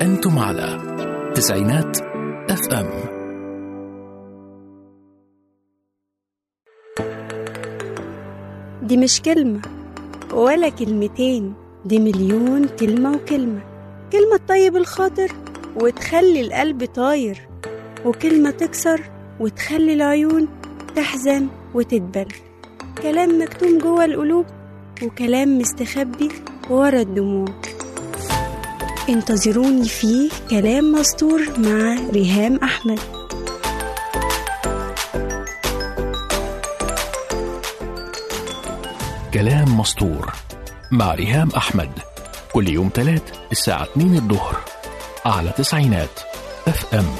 أنتم على تسعينات اف ام دي مش كلمة ولا كلمتين دي مليون كلمة وكلمة كلمة تطيب الخاطر وتخلي القلب طاير وكلمة تكسر وتخلي العيون تحزن وتدبل كلام مكتوم جوه القلوب وكلام مستخبي ورا الدموع انتظروني فيه كلام مستور مع ريهام أحمد كلام مسطور مع ريهام أحمد كل يوم تلات الساعة 2 الظهر على تسعينات اف ام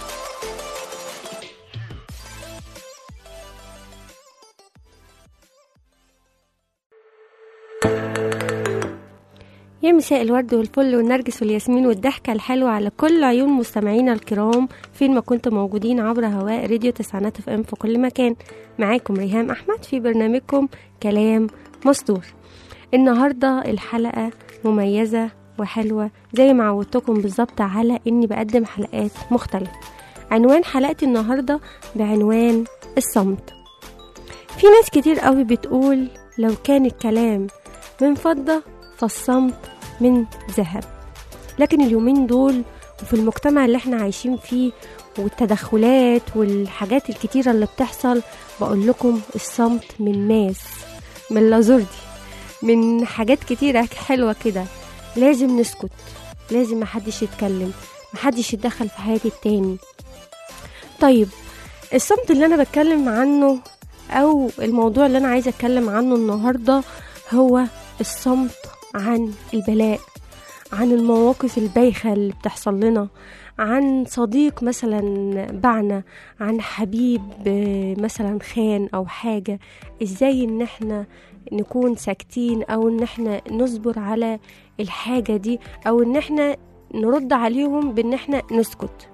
يا مساء الورد والفل والنرجس والياسمين والضحكة الحلوة على كل عيون مستمعينا الكرام فين ما كنتم موجودين عبر هواء راديو تسعينات اف ام في كل مكان معاكم ريهام أحمد في برنامجكم كلام مستور النهاردة الحلقة مميزة وحلوة زي ما عودتكم بالظبط على إني بقدم حلقات مختلفة عنوان حلقتي النهاردة بعنوان الصمت في ناس كتير قوي بتقول لو كان الكلام من فضة فالصمت من ذهب لكن اليومين دول وفي المجتمع اللي احنا عايشين فيه والتدخلات والحاجات الكتيرة اللي بتحصل بقول لكم الصمت من ماس من لازوردي من حاجات كتيرة حلوة كده لازم نسكت لازم محدش يتكلم محدش يتدخل في حياة التاني طيب الصمت اللي انا بتكلم عنه او الموضوع اللي انا عايزة اتكلم عنه النهاردة هو الصمت عن البلاء عن المواقف البايخة اللي بتحصل لنا عن صديق مثلا بعنا عن حبيب آه، مثلا خان او حاجة ازاي ان احنا نكون ساكتين او ان احنا نصبر على الحاجة دي او ان احنا نرد عليهم بان احنا نسكت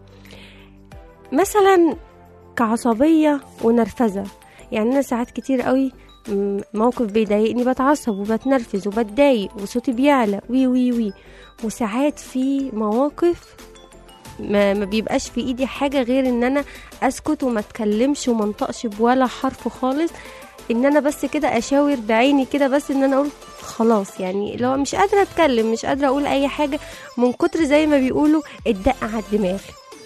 مثلا كعصبية ونرفزة يعني انا ساعات كتير قوي م- موقف بيضايقني بتعصب وبتنرفز وبتضايق وصوتي بيعلى وي وي وي وساعات في مواقف ما, ما بيبقاش في ايدي حاجة غير ان انا اسكت وما اتكلمش وما انطقش بولا حرف خالص ان انا بس كده اشاور بعيني كده بس ان انا اقول خلاص يعني لو مش قادرة اتكلم مش قادرة اقول اي حاجة من كتر زي ما بيقولوا الدق على الدماغ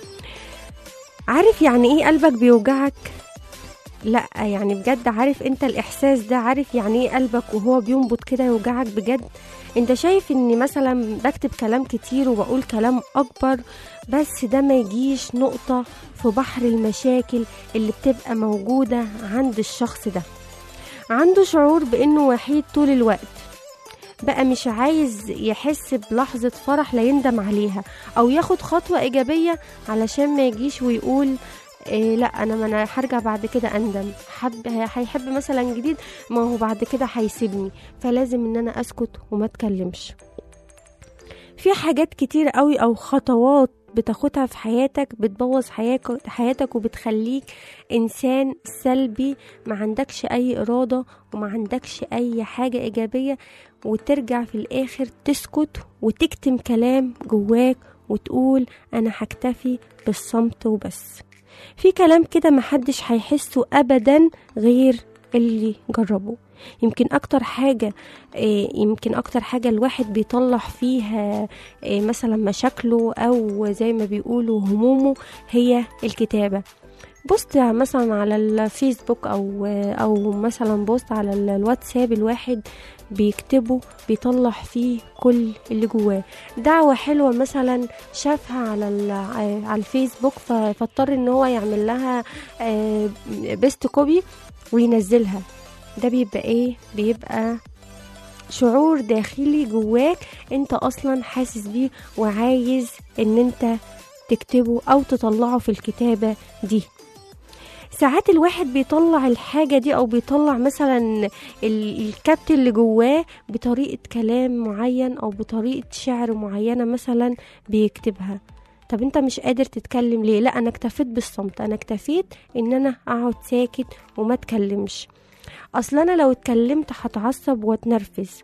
عارف يعني ايه قلبك بيوجعك لا يعني بجد عارف انت الاحساس ده عارف يعني ايه قلبك وهو بينبض كده يوجعك بجد انت شايف اني مثلا بكتب كلام كتير وبقول كلام اكبر بس ده ما يجيش نقطة في بحر المشاكل اللي بتبقى موجودة عند الشخص ده عنده شعور بانه وحيد طول الوقت بقى مش عايز يحس بلحظة فرح لا يندم عليها أو ياخد خطوة إيجابية علشان ما يجيش ويقول إيه لا انا ما انا هرجع بعد كده اندم حب هيحب مثلا جديد ما هو بعد كده هيسيبني فلازم ان انا اسكت وما اتكلمش في حاجات كتير قوي او خطوات بتاخدها في حياتك بتبوظ حياتك حياتك وبتخليك انسان سلبي ما عندكش اي اراده وما عندكش اي حاجه ايجابيه وترجع في الاخر تسكت وتكتم كلام جواك وتقول انا هكتفي بالصمت وبس في كلام كده محدش هيحسه ابدا غير اللي جربه يمكن اكتر حاجة إيه، يمكن اكتر حاجة الواحد بيطلع فيها إيه، مثلا مشاكله او زي ما بيقولوا همومه هي الكتابة بوست مثلا على الفيسبوك او او مثلا بوست على ال- الواتساب الواحد بيكتبه بيطلع فيه كل اللي جواه دعوة حلوة مثلا شافها على ال- على الفيسبوك ف- فاضطر ان هو يعمل لها بيست كوبي وينزلها ده بيبقى ايه بيبقى شعور داخلي جواك انت اصلا حاسس بيه وعايز ان انت تكتبه او تطلعه في الكتابة دي ساعات الواحد بيطلع الحاجة دي أو بيطلع مثلا ال- الكبت اللي جواه بطريقة كلام معين أو بطريقة شعر معينة مثلا بيكتبها طب انت مش قادر تتكلم ليه لا انا اكتفيت بالصمت انا اكتفيت ان انا اقعد ساكت وما اتكلمش اصل انا لو اتكلمت هتعصب واتنرفز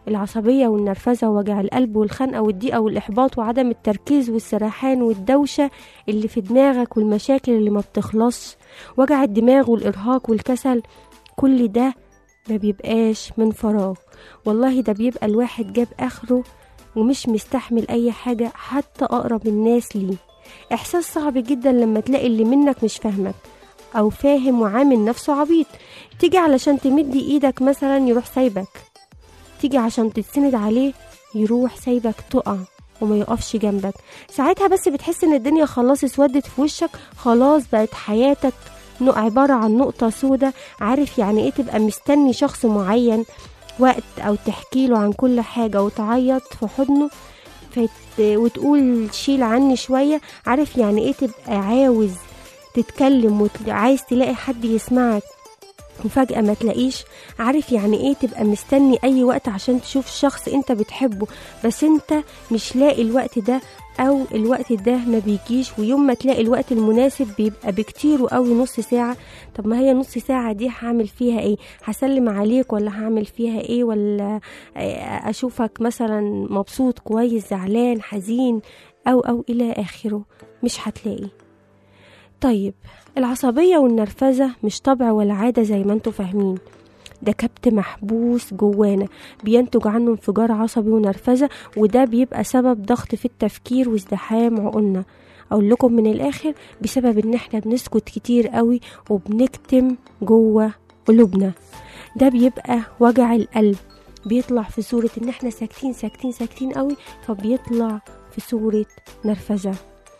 العصبية والنرفزة ووجع القلب والخنقة والضيقة والإحباط وعدم التركيز والسرحان والدوشة اللي في دماغك والمشاكل اللي ما بتخلصش وجع الدماغ والإرهاق والكسل كل ده ما بيبقاش من فراغ والله ده بيبقى الواحد جاب آخره ومش مستحمل أي حاجة حتى أقرب الناس ليه إحساس صعب جدا لما تلاقي اللي منك مش فاهمك أو فاهم وعامل نفسه عبيط تيجي علشان تمد إيدك مثلا يروح سايبك تيجي عشان تتسند عليه يروح سايبك تقع وما يقفش جنبك ساعتها بس بتحس ان الدنيا خلاص اسودت في وشك خلاص بقت حياتك نوع- عبارة عن نقطة سودة عارف يعني ايه تبقى مستني شخص معين وقت او تحكي له عن كل حاجة وتعيط في حضنه فت... وتقول شيل عني شوية عارف يعني ايه تبقى عاوز تتكلم وعايز تلاقي حد يسمعك وفجأة ما تلاقيش عارف يعني ايه تبقى مستني اي وقت عشان تشوف شخص انت بتحبه بس انت مش لاقي الوقت ده او الوقت ده ما بيجيش ويوم ما تلاقي الوقت المناسب بيبقى بكتير وقوي نص ساعة طب ما هي نص ساعة دي هعمل فيها ايه هسلم عليك ولا هعمل فيها ايه ولا آه، اشوفك مثلا مبسوط كويس زعلان حزين او او الى اخره مش هتلاقي طيب العصبية والنرفزة مش طبع ولا عادة زي ما انتوا فاهمين ده كبت محبوس جوانا بينتج عنه انفجار عصبي ونرفزة وده بيبقى سبب ضغط في التفكير وازدحام عقولنا اقول لكم من الاخر بسبب ان احنا بنسكت كتير قوي وبنكتم جوه قلوبنا ده بيبقى وجع القلب بيطلع في صورة ان احنا ساكتين ساكتين ساكتين قوي فبيطلع في صورة نرفزة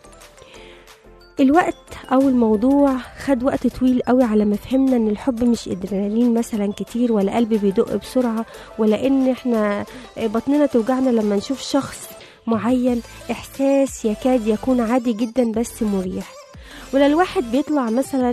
الوقت او الموضوع خد وقت طويل قوي على ما فهمنا ان الحب مش ادرينالين مثلا كتير ولا قلب بيدق بسرعه ولا ان احنا بطننا توجعنا لما نشوف شخص معين احساس يكاد يكون عادي جدا بس مريح ولا الواحد بيطلع مثلا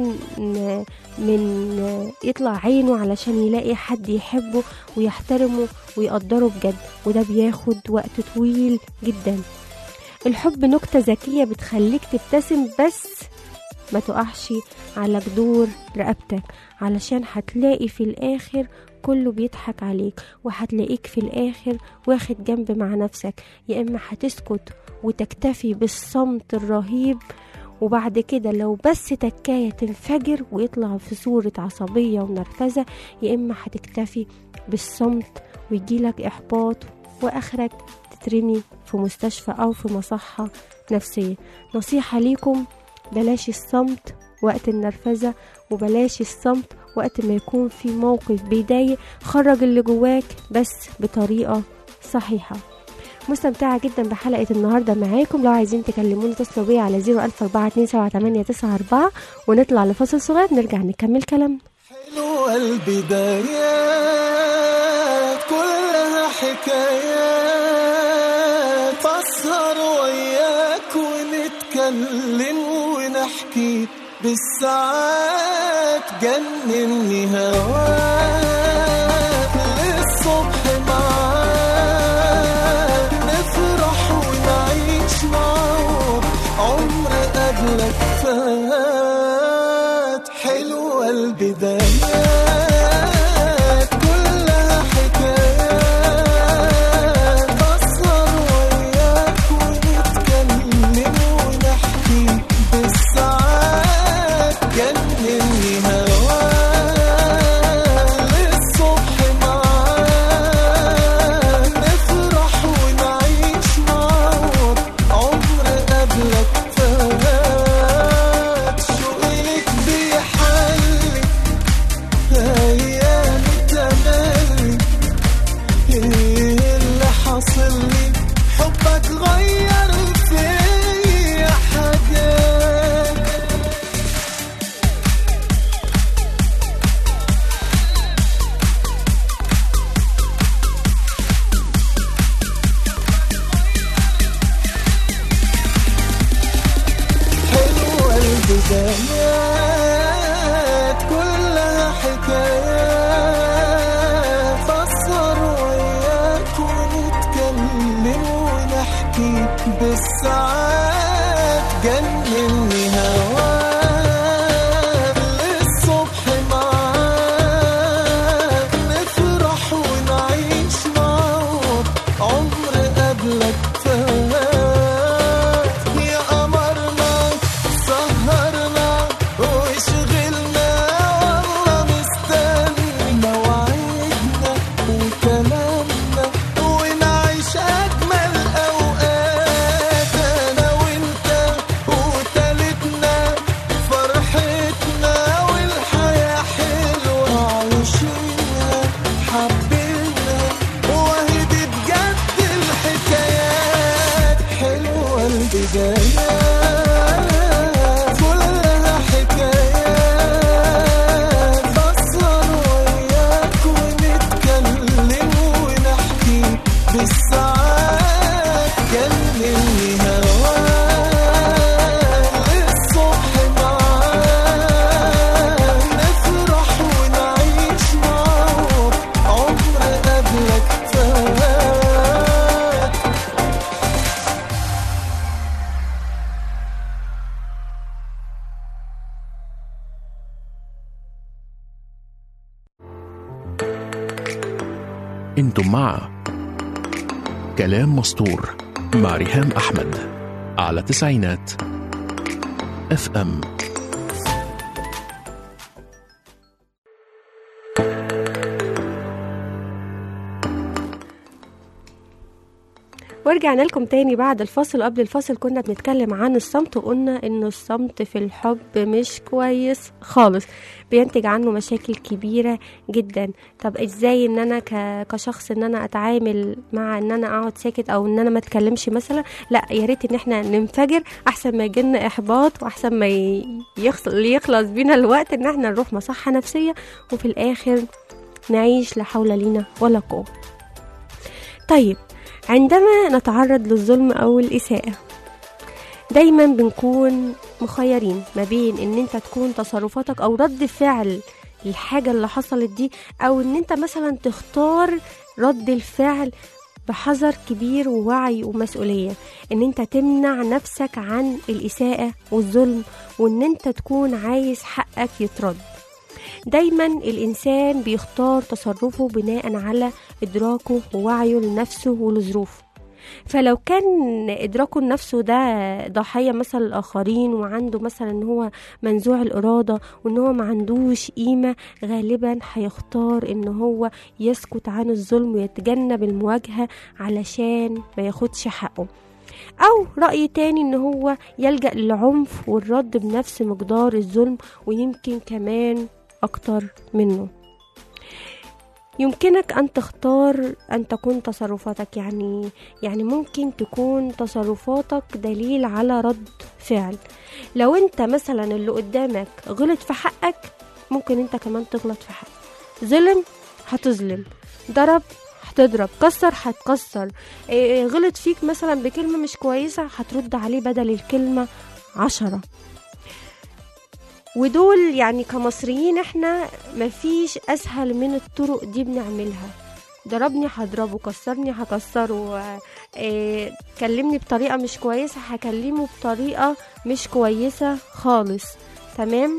من يطلع عينه علشان يلاقي حد يحبه ويحترمه ويقدره بجد وده بياخد وقت طويل جدا الحب نكتة ذكية بتخليك تبتسم بس ما تقعش على جدور رقبتك علشان هتلاقي في الآخر كله بيضحك عليك وهتلاقيك في الآخر واخد جنب مع نفسك يا إما هتسكت وتكتفي بالصمت الرهيب وبعد كده لو بس تكاية تنفجر ويطلع في صورة عصبية ونرفزة يا إما هتكتفي بالصمت ويجيلك إحباط وآخرك تترمي في مستشفى أو في مصحة نفسية نصيحة ليكم بلاش الصمت وقت النرفزة وبلاش الصمت وقت ما يكون في موقف بيضايق خرج اللي جواك بس بطريقة صحيحة مستمتعة جدا بحلقة النهاردة معاكم لو عايزين تكلموني اتصلوا بيا على 014278994 ونطلع لفاصل صغير نرجع نكمل كلامنا حلوة البدايات كلها حكايات بسهر وياك ونتكلم ونحكي بالساعات جنني هواك للصبح معاك نفرح ونعيش معاك عمر قبلك فات حلوة البدايات كلها حكايات بسهر وياك ونتكلم ونحكي بالساعات جنني هواك للصبح معاك نفرح ونعيش معاك عمر قبلك فات شوقك بيحلي ايام تملي ايه اللي حاصل لي حبك غير فيا حاجات حلوة البدايات كلها حكايات بسهر وياك ونتكلم ونحكي بالساعات جنني هواك للصبح معاك نفرح ونعيش معاك انتم مع كلام مستور مع ريهام احمد على تسعينات اف ام ورجعنا لكم تاني بعد الفاصل قبل الفاصل كنا بنتكلم عن الصمت وقلنا ان الصمت في الحب مش كويس خالص بينتج عنه مشاكل كبيرة جدا طب ازاي ان انا ك- كشخص ان انا اتعامل مع ان انا اقعد ساكت او ان انا ما اتكلمش مثلا لا يا ريت ان احنا ننفجر احسن ما يجيلنا احباط واحسن ما ي- يخلص يخلص بينا الوقت ان احنا نروح مصحة نفسية وفي الاخر نعيش لا حول لينا ولا قوة طيب عندما نتعرض للظلم أو الإساءة دايما بنكون مخيرين ما بين ان انت تكون تصرفاتك او رد فعل الحاجة اللي حصلت دي او ان انت مثلا تختار رد الفعل بحذر كبير ووعي ومسؤولية ان انت تمنع نفسك عن الإساءة والظلم وان انت تكون عايز حقك يترد دايما الإنسان بيختار تصرفه بناء على إدراكه ووعيه لنفسه ولظروفه فلو كان إدراكه لنفسه ده ضحية مثلا الآخرين وعنده مثلا إن هو منزوع الإرادة وإن هو ما عندوش قيمة غالبا هيختار إن هو يسكت عن الظلم ويتجنب المواجهة علشان ما ياخدش حقه أو رأي تاني إن هو يلجأ للعنف والرد بنفس مقدار الظلم ويمكن كمان أكتر منه يمكنك أن تختار أن تكون تصرفاتك يعني يعني ممكن تكون تصرفاتك دليل على رد فعل لو أنت مثلا اللي قدامك غلط في حقك ممكن أنت كمان تغلط في حقك ظلم هتظلم ضرب هتضرب كسر هتكسر إيه، غلط فيك مثلا بكلمة مش كويسة هترد عليه بدل الكلمة عشرة ودول يعني كمصريين احنا مفيش اسهل من الطرق دي بنعملها ضربني هضربه كسرني هكسره اه كلمني بطريقة مش كويسة هكلمه بطريقة مش كويسة خالص تمام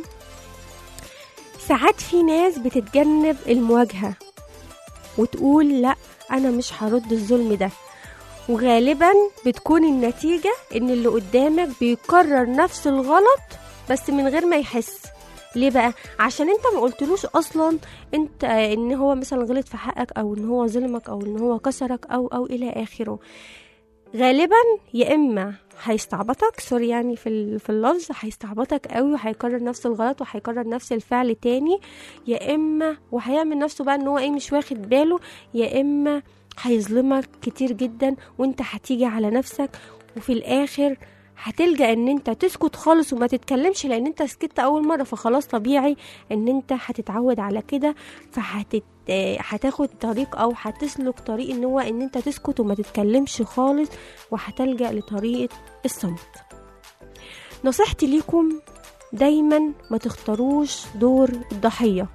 ساعات في ناس بتتجنب المواجهة وتقول لا انا مش هرد الظلم ده وغالبا بتكون النتيجة ان اللي قدامك بيكرر نفس الغلط بس من غير ما يحس ليه بقى عشان انت ما قلتلوش اصلا انت ان هو مثلا غلط في حقك او ان هو ظلمك او ان هو كسرك او او الى اخره غالبا يا اما هيستعبطك سوري يعني في ال- في اللفظ هيستعبطك قوي وهيكرر نفس الغلط وهيكرر نفس الفعل تاني يا اما وهيعمل نفسه بقى ان هو ايه مش واخد باله يا اما هيظلمك كتير جدا وانت هتيجي على نفسك وفي الاخر هتلجأ ان انت تسكت خالص وما تتكلمش لان انت سكت اول مرة فخلاص طبيعي ان انت هتتعود على كده فهتت هتاخد طريق او هتسلك طريق ان هو ان انت تسكت وما تتكلمش خالص وهتلجأ لطريقة الصمت نصيحتي ليكم دايما ما تختاروش دور الضحية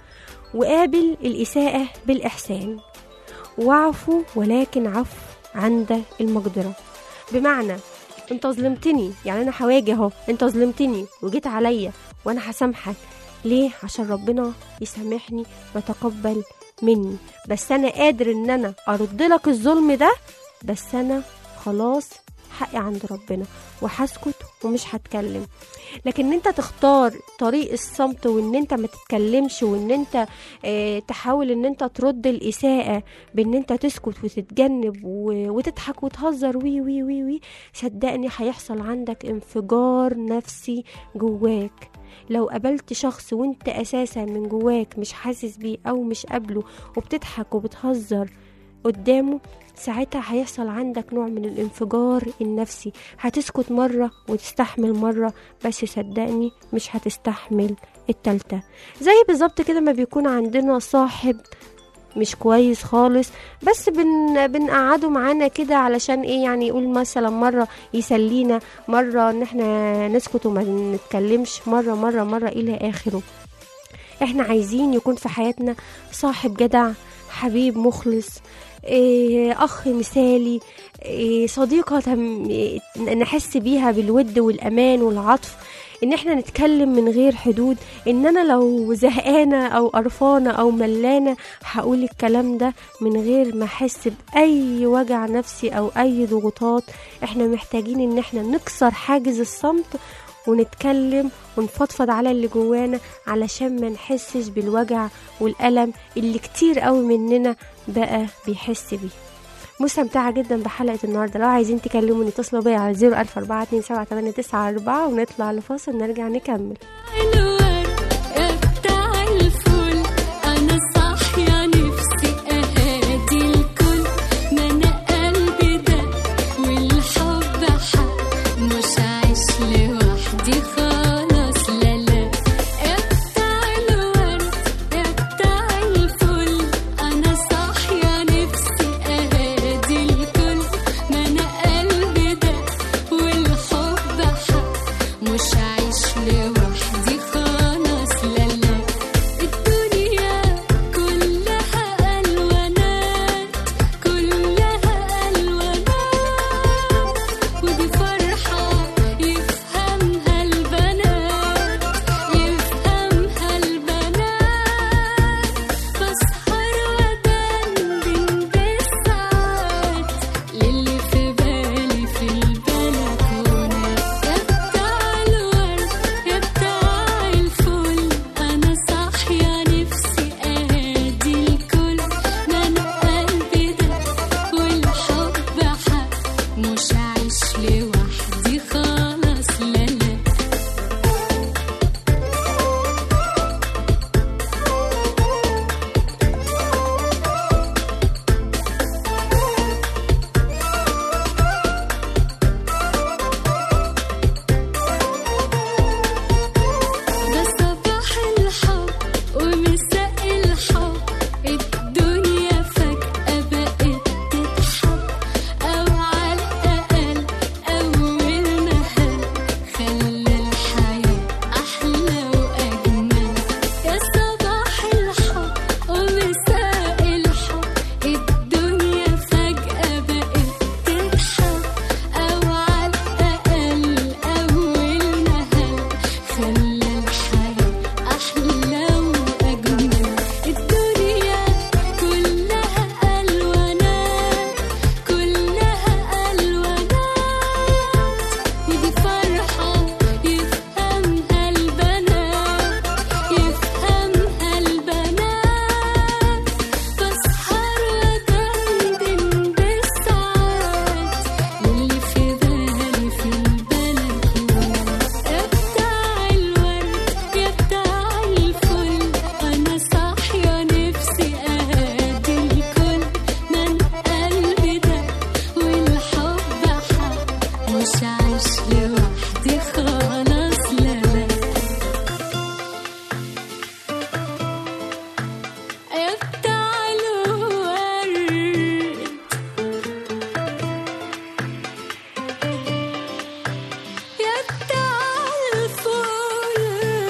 وقابل الإساءة بالإحسان واعفوا ولكن عفو عند المقدرة بمعنى انت ظلمتني يعني انا هواجه اهو انت ظلمتني وجيت عليا وانا هسامحك ليه عشان ربنا يسامحني ويتقبل مني بس انا قادر ان انا ارد لك الظلم ده بس انا خلاص حقي عند ربنا وهسكت ومش هتكلم لكن انت تختار طريق الصمت وان انت ما تتكلمش وان انت اه تحاول ان انت ترد الاساءة بان انت تسكت وتتجنب و- وتضحك وتهزر وي وي وي وي صدقني هيحصل عندك انفجار نفسي جواك لو قابلت شخص وانت اساسا من جواك مش حاسس بيه او مش قابله وبتضحك وبتهزر قدامه ساعتها هيحصل عندك نوع من الانفجار النفسي هتسكت مرة وتستحمل مرة بس صدقني مش هتستحمل التالتة زي بالظبط كده ما بيكون عندنا صاحب مش كويس خالص بس بن بنقعده معانا كده علشان ايه يعني يقول مثلا مرة يسلينا مرة ان احنا نسكت وما نتكلمش مرة مرة مرة الى اخره احنا عايزين يكون في حياتنا صاحب جدع حبيب مخلص إيه اخ مثالي إيه صديقة تم- إيه نحس بيها بالود والامان والعطف ان احنا نتكلم من غير حدود ان انا لو زهقانه او قرفانه او ملانه هقول الكلام ده من غير ما احس باي وجع نفسي او اي ضغوطات احنا محتاجين ان احنا نكسر حاجز الصمت ونتكلم ونفضفض على اللي جوانا علشان ما نحسش بالوجع والألم اللي كتير قوي مننا بقى بيحس بيه مستمتعة جدا بحلقة النهاردة لو عايزين تكلموني اتصلوا بيا على 014278994 ونطلع لفاصل نرجع نكمل الورد بتاع الفل انا صاحيه نفسي اهادي الكل ما انا قلبي ده والحب حق مش عايش لوحدي خلاص لا لا بتاع الورد بتاع الفل انا صاحيه نفسي اهادي الكل ما انا قلبي ده والحب حق مش عايش لوحدي خلاص لا لا الدنيا كلها ألوانات كلها ألوانات ودي فرحة يفهمها البنات يفهمها البنات بسهر ودندن بالساعات للي في بالي في البلكونة يا بتاع الورد يا بتاع الفل أنا صاحية نفسي أهادي الكل ما أنا قلبي ده والحب حق مش عايش لوحدي خلاص لا لا ده صباح الحب ومساء الحب الدنيا فجأة بقت تتحب أو على الأقل أول نهار خلى الحياة أحلى وأجمل يا صباح الحب ومساء الحب الدنيا فجأة بقت تتحب أو على الأقل أول نهار خلى الحياة أحلى وأجمل الدنيا كلها ألوانات كلها ألوانات ودي فرحة يفهمها البنات يفهمها البنات بسهر ودندن بالساعات للي في بالي في البلكونة يا بتاع الورد يا بتاع الفل أنا صاحية نفسي أهادي الكل من قلبي ده والحب حق مش عايش لوحدي خلاص لا لا يا بتاع الورد يا بتاع الفل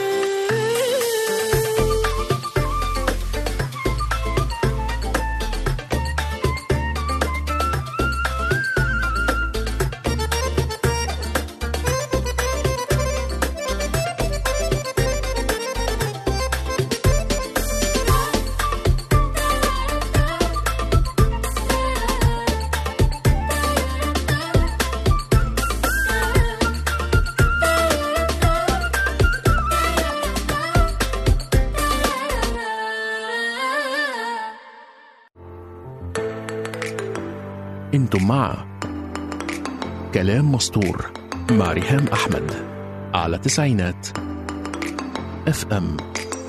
انتم مع كلام مستور مع ريهام احمد على تسعينات اف ام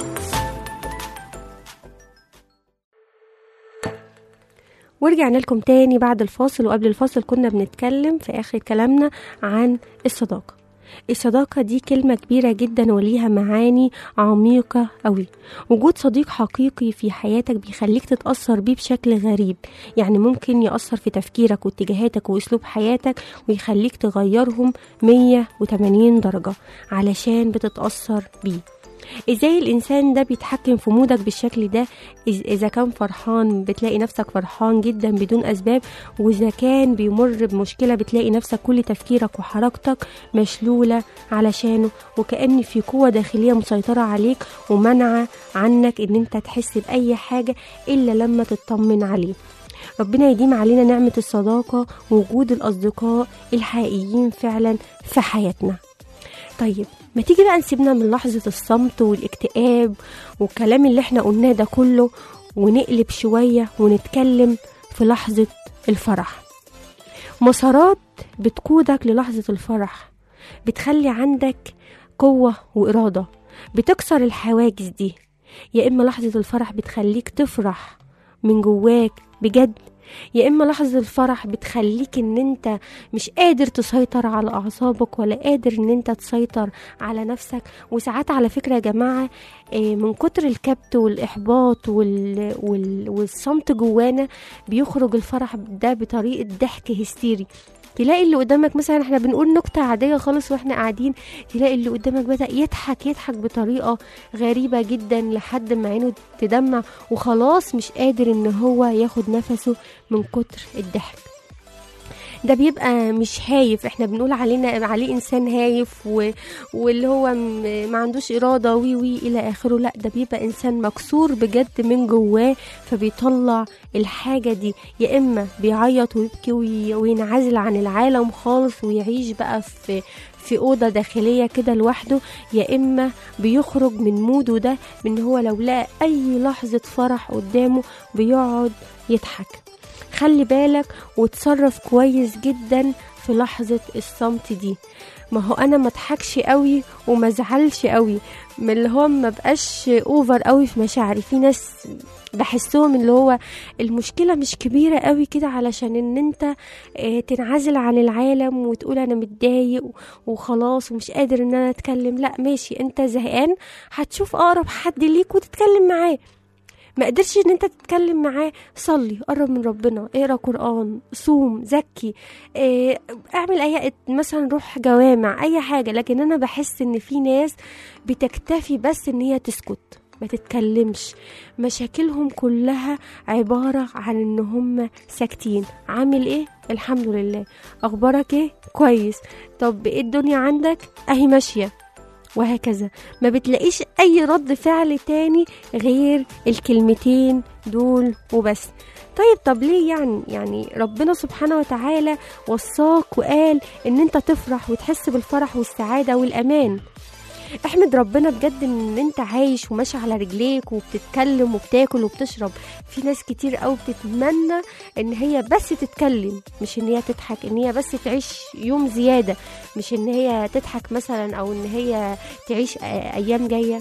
ورجعنا لكم تاني بعد الفاصل وقبل الفاصل كنا بنتكلم في آخر كلامنا عن الصداقة الصداقة دي كلمة كبيرة جدا وليها معاني عميقة قوي وجود صديق حقيقي في حياتك بيخليك تتأثر بيه بشكل غريب يعني ممكن يأثر في تفكيرك واتجاهاتك وأسلوب حياتك ويخليك تغيرهم 180 درجة علشان بتتأثر بيه ازاي الانسان ده بيتحكم في مودك بالشكل ده إز- اذا كان فرحان بتلاقي نفسك فرحان جدا بدون اسباب واذا كان بيمر بمشكله بتلاقي نفسك كل تفكيرك وحركتك مشلوله علشانه وكأن في قوه داخليه مسيطره عليك ومنعه عنك ان انت تحس باي حاجه الا لما تطمن عليه ربنا يديم علينا نعمة الصداقة ووجود الأصدقاء الحقيقيين فعلا في حياتنا طيب ما تيجي بقى نسيبنا من لحظة الصمت والاكتئاب والكلام اللي احنا قلناه ده كله ونقلب شوية ونتكلم في لحظة الفرح مسارات بتقودك للحظة الفرح بتخلي عندك قوة وإرادة بتكسر الحواجز دي يا إما لحظة الفرح بتخليك تفرح من جواك بجد يا اما لحظه الفرح بتخليك ان انت مش قادر تسيطر على اعصابك ولا قادر ان انت تسيطر على نفسك وساعات على فكره يا جماعه آه، من كتر الكبت والاحباط وال... وال... والصمت جوانا بيخرج الفرح ده بطريقه ضحك هستيري تلاقي اللي قدامك مثلا احنا بنقول نكته عاديه خالص واحنا قاعدين تلاقي اللي قدامك بدا يضحك يضحك بطريقه غريبه جدا لحد ما عينه تدمع وخلاص مش قادر ان هو ياخد نفسه من كتر الضحك ده بيبقى مش هايف احنا بنقول علينا عليه انسان هايف و... واللي هو م... ما عندوش اراده وي وي الى اخره لا ده بيبقى انسان مكسور بجد من جواه فبيطلع الحاجه دي يا اما بيعيط ويبكي وي... وينعزل عن العالم خالص ويعيش بقى في في اوضه داخليه كده لوحده يا اما بيخرج من موده ده من هو لو لقى اي لحظه فرح قدامه بيقعد يضحك خلي بالك وتصرف كويس جدا في لحظة الصمت دي ما هو انا ما اضحكش قوي وما ازعلش قوي من اللي هو ما بقاش اوفر قوي في مشاعري في ناس بحسهم اللي هو المشكله مش كبيره قوي كده علشان ان انت آه، تنعزل عن العالم وتقول انا متضايق وخلاص ومش قادر ان انا اتكلم لا ماشي انت زهقان هتشوف اقرب حد ليك وتتكلم معاه ما قدرتش ان انت تتكلم معاه صلي قرب من ربنا اقرا قران صوم زكي اه اعمل اي مثلا روح جوامع اي حاجه لكن انا بحس ان في ناس بتكتفي بس ان هي تسكت ما تتكلمش مشاكلهم كلها عبارة عن ان هم ساكتين عامل ايه الحمد لله اخبارك ايه كويس طب ايه الدنيا عندك اهي ماشية وهكذا ما بتلاقيش اي رد فعل تاني غير الكلمتين دول وبس طيب طب ليه يعني يعني ربنا سبحانه وتعالى وصاك وقال ان انت تفرح وتحس بالفرح والسعادة والامان احمد ربنا بجد ان انت عايش وماشي على رجليك وبتتكلم وبتاكل وبتشرب في ناس كتير قوي بتتمنى ان هي بس تتكلم مش ان هي تضحك ان هي بس تعيش يوم زيادة مش ان هي تضحك مثلا او ان هي تعيش آه، ايام جاية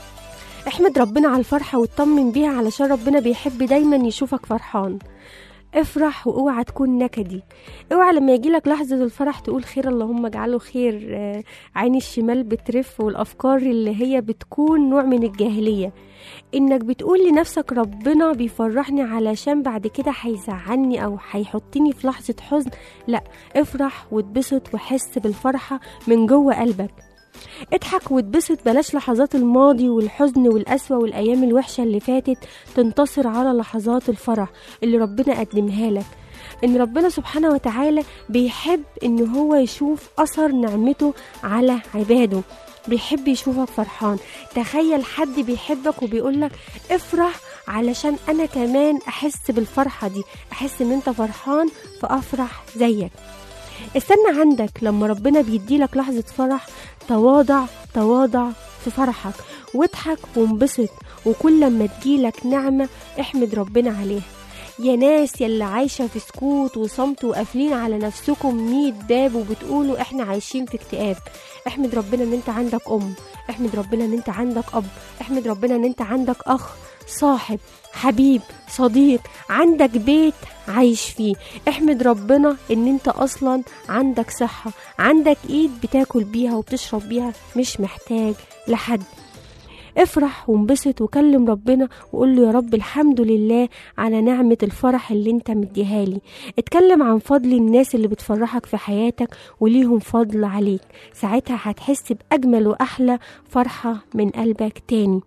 احمد ربنا على الفرحة واطمن بيها علشان ربنا بيحب دايما يشوفك فرحان افرح واوعى تكون نكدي اوعى لما يجيلك لحظة الفرح تقول خير اللهم اجعله خير آه، عين الشمال بترف والافكار اللي هي بتكون نوع من الجاهلية انك بتقول لنفسك ربنا بيفرحني علشان بعد كده هيزعلني او هيحطني في لحظة حزن لا افرح واتبسط وحس بالفرحة من جوه قلبك اضحك واتبسط بلاش لحظات الماضي والحزن والقسوة والأيام الوحشة اللي فاتت تنتصر على لحظات الفرح اللي ربنا قدمها لك ان ربنا سبحانه وتعالى بيحب ان هو يشوف اثر نعمته على عباده بيحب يشوفك فرحان تخيل حد بيحبك وبيقولك افرح علشان انا كمان احس بالفرحة دي احس ان انت فرحان فافرح زيك استنى عندك لما ربنا بيديلك لحظة فرح تواضع تواضع في فرحك واضحك وانبسط وكل لما تجيلك نعمة احمد ربنا عليها يا ناس يلي عايشة في سكوت وصمت وقافلين على نفسكم مية باب وبتقولوا احنا عايشين في اكتئاب احمد ربنا ان انت عندك ام احمد ربنا ان انت عندك اب احمد ربنا ان انت عندك اخ صاحب حبيب صديق عندك بيت عايش فيه احمد ربنا ان انت اصلا عندك صحة عندك ايد بتاكل بيها وبتشرب بيها مش محتاج لحد افرح وانبسط وكلم ربنا وقول له يا رب الحمد لله على نعمة الفرح اللي انت مديها لي اتكلم عن فضل الناس اللي بتفرحك في حياتك وليهم فضل عليك ساعتها هتحس بأجمل وأحلى فرحة من قلبك تاني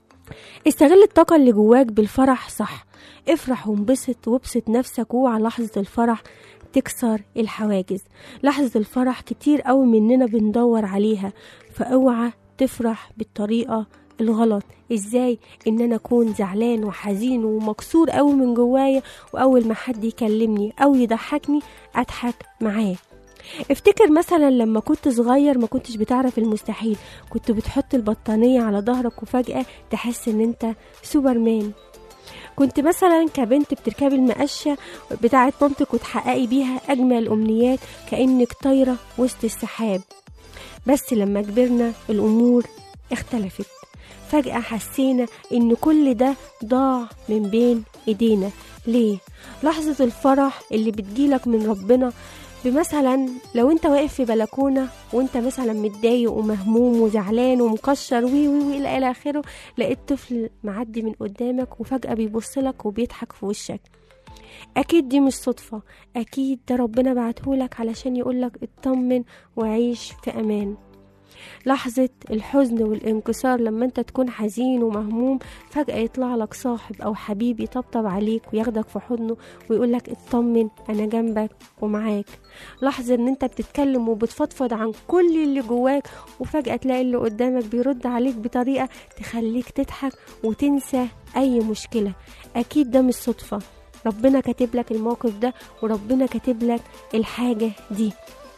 استغل الطاقة اللي جواك بالفرح صح افرح وانبسط وابسط نفسك واوعى لحظة الفرح تكسر الحواجز لحظة الفرح كتير قوي مننا بندور عليها فاوعى تفرح بالطريقة الغلط ازاي ان انا اكون زعلان وحزين ومكسور قوي من جوايا واول ما حد يكلمني او يضحكني اضحك معاه افتكر مثلا لما كنت صغير ما كنتش بتعرف المستحيل كنت بتحط البطانية على ظهرك وفجأة تحس ان انت سوبرمان كنت مثلا كبنت بتركبي المقشة بتاعة مامتك وتحققي بيها أجمل أمنيات كأنك طايرة وسط السحاب بس لما كبرنا الأمور اختلفت فجأة حسينا إن كل ده ضاع من بين إيدينا ليه؟ لحظة الفرح اللي بتجيلك من ربنا بمثلا لو انت واقف في بلكونة وانت مثلا متضايق ومهموم وزعلان ومكشر وي وي وي الى إلى اخره لقيت طفل معدي من قدامك وفجأة بيبصلك وبيضحك في وشك اكيد دي مش صدفة اكيد ده ربنا بعتهولك علشان يقولك اطمن وعيش في امان لحظة الحزن والانكسار لما انت تكون حزين ومهموم فجأة يطلع لك صاحب او حبيب يطبطب عليك وياخدك في حضنه ويقولك اطمن انا جنبك ومعاك لحظة ان انت بتتكلم وبتفضفض عن كل اللي جواك وفجأة تلاقي اللي قدامك بيرد عليك بطريقة تخليك تضحك وتنسى اي مشكلة اكيد ده مش صدفة ربنا كاتب لك الموقف ده وربنا كاتب لك الحاجة دي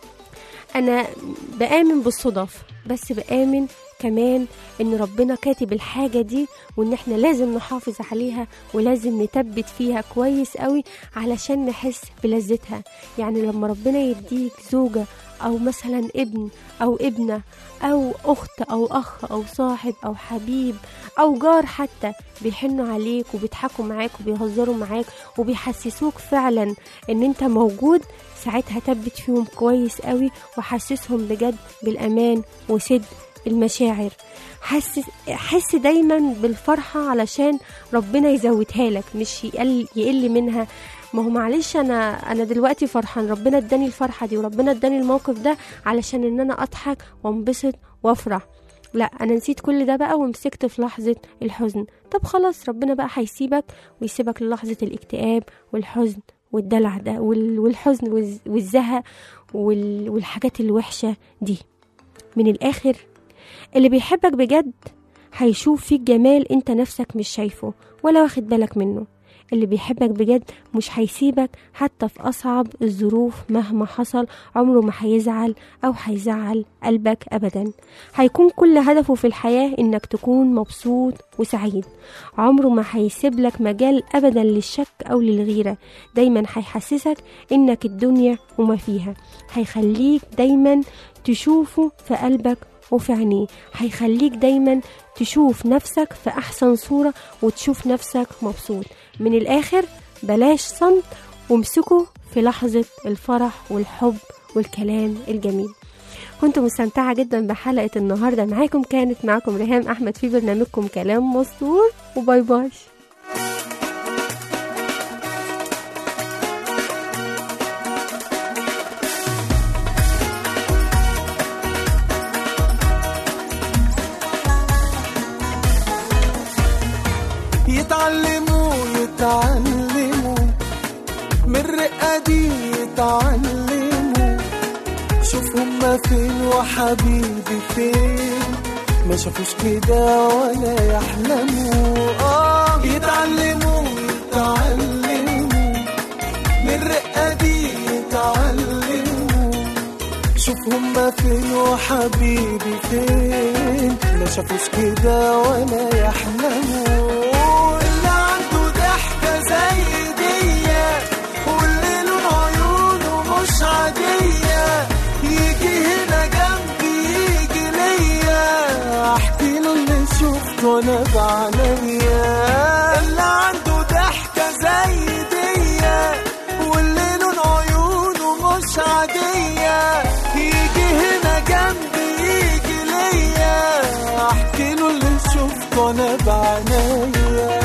انا بآمن بالصدف بس بآمن كمان ان ربنا كاتب الحاجة دي وان احنا لازم نحافظ عليها ولازم نثبت فيها كويس قوي علشان نحس بلذتها يعني لما ربنا يديك زوجة او مثلا ابن او ابنة او اخت او اخ او صاحب او حبيب او جار حتى بيحنوا عليك وبيضحكوا معاك وبيهزروا معاك وبيحسسوك فعلا ان انت موجود ساعتها ثبت فيهم كويس قوي وحسسهم بجد بالامان وصدق المشاعر حس حس دايما بالفرحة علشان ربنا يزودها لك مش يقل, يقل منها ما هو معلش انا انا دلوقتي فرحان ربنا اداني الفرحة دي وربنا اداني الموقف ده علشان ان انا اضحك وانبسط وافرح لا انا نسيت كل ده بقى ومسكت في لحظة الحزن طب خلاص ربنا بقى هيسيبك ويسيبك للحظة الاكتئاب والحزن والدلع ده وال- والحزن والز- والزهق وال- والحاجات الوحشة دي من الآخر اللي بيحبك بجد هيشوف فيك جمال انت نفسك مش شايفه ولا واخد بالك منه اللي بيحبك بجد مش هيسيبك حتى في أصعب الظروف مهما حصل عمره ما هيزعل أو هيزعل قلبك أبدا هيكون كل هدفه في الحياة إنك تكون مبسوط وسعيد عمره ما هيسيب لك مجال أبدا للشك أو للغيرة دايما هيحسسك إنك الدنيا وما فيها هيخليك دايما تشوفه في قلبك وفي عينيه هيخليك دايما تشوف نفسك في أحسن صورة وتشوف نفسك مبسوط من الآخر بلاش صمت وامسكوا في لحظة الفرح والحب والكلام الجميل كنت مستمتعة جدا بحلقة النهاردة معاكم كانت معاكم ريهام أحمد في برنامجكم كلام مستور وباي باي يتعلموا يتعلموا من الرقة دي يتعلموا شوف هما فين وحبيبي فين ما شافوش كده ولا يحلموا اه يتعلموا يتعلموا من الرقة دي يتعلموا شوف هما فين وحبيبي فين ما شافوش كده ولا يحلموا اللي عنده ضحكة زي دي واللي لون عيونه مش عادية يجي هنا جنبي يجي ليا احكي له اللي شفته انا بعينيا اللي عنده ضحكة زي دي واللي لون عيونه مش عادية يجي هنا جنبي يجي ليا احكي له اللي شفته بعنايا